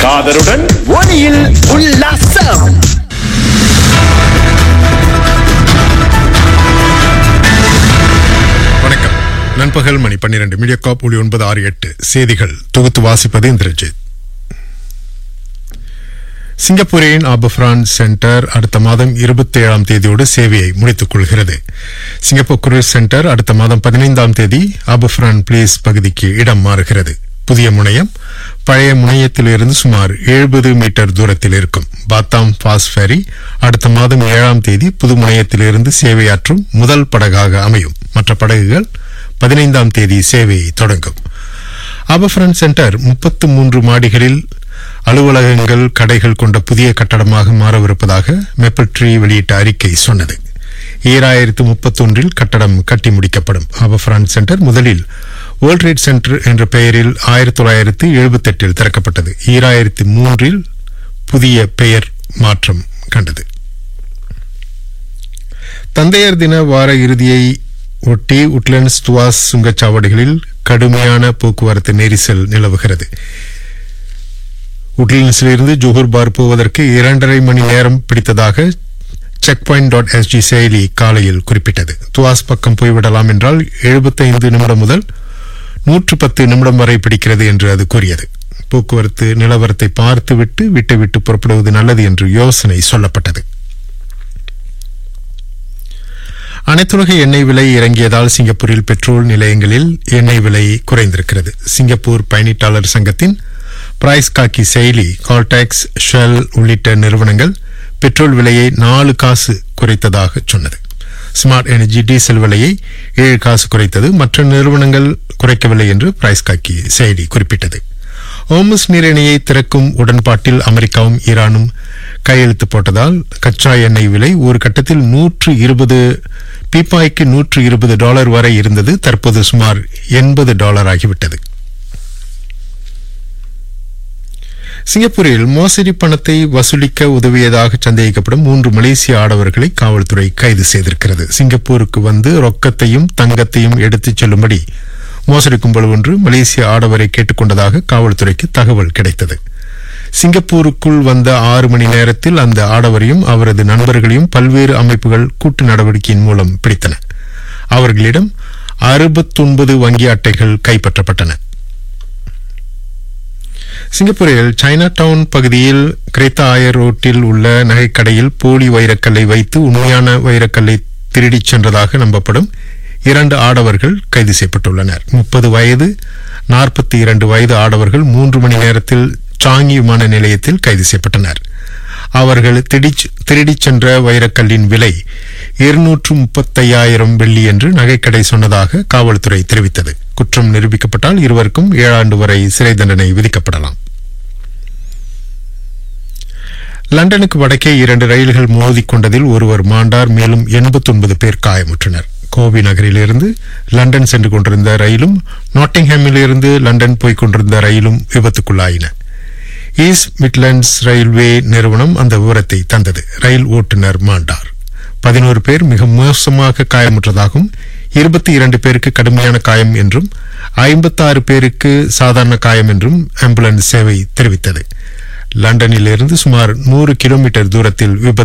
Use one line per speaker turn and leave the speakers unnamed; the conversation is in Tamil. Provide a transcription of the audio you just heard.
காதருடன் ஒளியில் உல்லாசம்
வணக்கம் நண்பகல் மணி பன்னிரண்டு மீடியா காப் ஒளி ஒன்பது ஆறு எட்டு செய்திகள் தொகுத்து வாசிப்பது இந்திரஜித் சிங்கப்பூரின் ஆபஃப்ரான் சென்டர் அடுத்த மாதம் இருபத்தி ஏழாம் தேதியோடு சேவையை முடித்துக் கொள்கிறது சிங்கப்பூர் குரூஸ் சென்டர் அடுத்த மாதம் பதினைந்தாம் தேதி ஆபஃப்ரான் பிளேஸ் பகுதிக்கு இடம் மாறுகிறது புதிய முனையம் பழைய முனையத்திலிருந்து சுமார் எழுபது மீட்டர் தூரத்தில் இருக்கும் பாத்தாம் பாஸ் ஃபெரி அடுத்த மாதம் ஏழாம் தேதி புது முனையத்திலிருந்து சேவையாற்றும் முதல் படகாக அமையும் மற்ற படகுகள் பதினைந்தாம் தேதி சேவையை தொடங்கும் ஆபஃப்ரன் சென்டர் முப்பத்து மூன்று மாடிகளில் அலுவலகங்கள் கடைகள் கொண்ட புதிய கட்டடமாக மாறவிருப்பதாக மெப்பிள் ட்ரீ வெளியிட்ட அறிக்கை சொன்னது ஈராயிரத்து முப்பத்தொன்றில் கட்டடம் கட்டி முடிக்கப்படும் ஆபஃப்ரான் சென்டர் முதலில் வேர்ல்ட் ட்ரேட் சென்டர் என்ற பெயரில் ஆயிரத்தி தொள்ளாயிரத்து எழுபத்தெட்டில் திறக்கப்பட்டது ஈராயிரத்தி மூன்றில் புதிய பெயர் மாற்றம் கண்டது தந்தையர் தின வார இறுதியை ஒட்டி உட்லண்ட்ஸ் துவாஸ் சுங்கச்சாவடிகளில் கடுமையான போக்குவரத்து நெரிசல் நிலவுகிறது உட்லண்ட்ஸிலிருந்து ஜோஹர் பார் போவதற்கு இரண்டரை மணி நேரம் பிடித்ததாக செக் பாயிண்ட் டாட் எஸ்ஜி செயலி காலையில் குறிப்பிட்டது துவாஸ் பக்கம் போய்விடலாம் என்றால் எழுபத்தைந்து நிமிடம் முதல் நூற்று பத்து நிமிடம் வரை பிடிக்கிறது என்று அது கூறியது போக்குவரத்து நிலவரத்தை பார்த்துவிட்டு விட்டு விட்டு புறப்படுவது நல்லது என்று யோசனை சொல்லப்பட்டது அனைத்துலக எண்ணெய் விலை இறங்கியதால் சிங்கப்பூரில் பெட்ரோல் நிலையங்களில் எண்ணெய் விலை குறைந்திருக்கிறது சிங்கப்பூர் பயணீட்டாளர் சங்கத்தின் பிரைஸ் காக்கி செயலி கால்டாக்ஸ் ஷெல் உள்ளிட்ட நிறுவனங்கள் பெட்ரோல் விலையை நாலு காசு குறைத்ததாக சொன்னது ஸ்மார்ட் எனர்ஜி டீசல் விலையை ஏழு காசு குறைத்தது மற்ற நிறுவனங்கள் குறைக்கவில்லை என்று பிரைஸ் காக்கி செயலி குறிப்பிட்டது ஓமஸ் நீரிணையை திறக்கும் உடன்பாட்டில் அமெரிக்காவும் ஈரானும் கையெழுத்து போட்டதால் கச்சா எண்ணெய் விலை ஒரு கட்டத்தில் நூற்று இருபது பீப்பாய்க்கு நூற்று இருபது டாலர் வரை இருந்தது தற்போது சுமார் எண்பது டாலர் ஆகிவிட்டது சிங்கப்பூரில் மோசடி பணத்தை வசூலிக்க உதவியதாக சந்தேகிக்கப்படும் மூன்று மலேசிய ஆடவர்களை காவல்துறை கைது செய்திருக்கிறது சிங்கப்பூருக்கு வந்து ரொக்கத்தையும் தங்கத்தையும் எடுத்துச் செல்லும்படி மோசடி கும்பல் ஒன்று மலேசிய ஆடவரை கேட்டுக்கொண்டதாக காவல்துறைக்கு தகவல் கிடைத்தது சிங்கப்பூருக்குள் வந்த ஆறு மணி நேரத்தில் அந்த ஆடவரையும் அவரது நண்பர்களையும் பல்வேறு அமைப்புகள் கூட்டு நடவடிக்கையின் மூலம் பிடித்தன அவர்களிடம் அறுபத்தொன்பது வங்கி அட்டைகள் கைப்பற்றப்பட்டன சிங்கப்பூரில் சைனா டவுன் பகுதியில் கிரேத்தா ஆயர் ரோட்டில் உள்ள நகைக்கடையில் போலி வைரக்கல்லை வைத்து உண்மையான வைரக்கல்லை திருடிச் சென்றதாக நம்பப்படும் இரண்டு ஆடவர்கள் கைது செய்யப்பட்டுள்ளனர் முப்பது வயது நாற்பத்தி இரண்டு வயது ஆடவர்கள் மூன்று மணி நேரத்தில் சாங்கி விமான நிலையத்தில் கைது செய்யப்பட்டனர் அவர்கள் திருடிச் சென்ற வைரக்கல்லின் விலை இருநூற்று முப்பத்தையாயிரம் வெள்ளி என்று நகைக்கடை சொன்னதாக காவல்துறை தெரிவித்தது குற்றம் நிரூபிக்கப்பட்டால் இருவருக்கும் ஏழாண்டு வரை சிறை தண்டனை விதிக்கப்படலாம் லண்டனுக்கு வடக்கே இரண்டு ரயில்கள் மோதிக்கொண்டதில் ஒருவர் மாண்டார் மேலும் எண்பத்தொன்பது பேர் காயமுற்றனர் கோவி நகரிலிருந்து லண்டன் சென்று கொண்டிருந்த ரயிலும் நாட்டிங்ஹாமிலிருந்து லண்டன் போய்க் கொண்டிருந்த ரயிலும் விபத்துக்குள்ளாயின ஈஸ்ட் மிட்லண்ட்ஸ் ரயில்வே நிறுவனம் அந்த விவரத்தை தந்தது ரயில் ஓட்டுநர் மாண்டார் பதினோரு பேர் மிக மோசமாக காயமுற்றதாகவும் இருபத்தி இரண்டு பேருக்கு கடுமையான காயம் என்றும் ஐம்பத்தாறு பேருக்கு சாதாரண காயம் என்றும் ஆம்புலன்ஸ் சேவை தெரிவித்தது லண்டனிலிருந்து சுமார் நூறு கிலோமீட்டர் தூரத்தில் விபத்து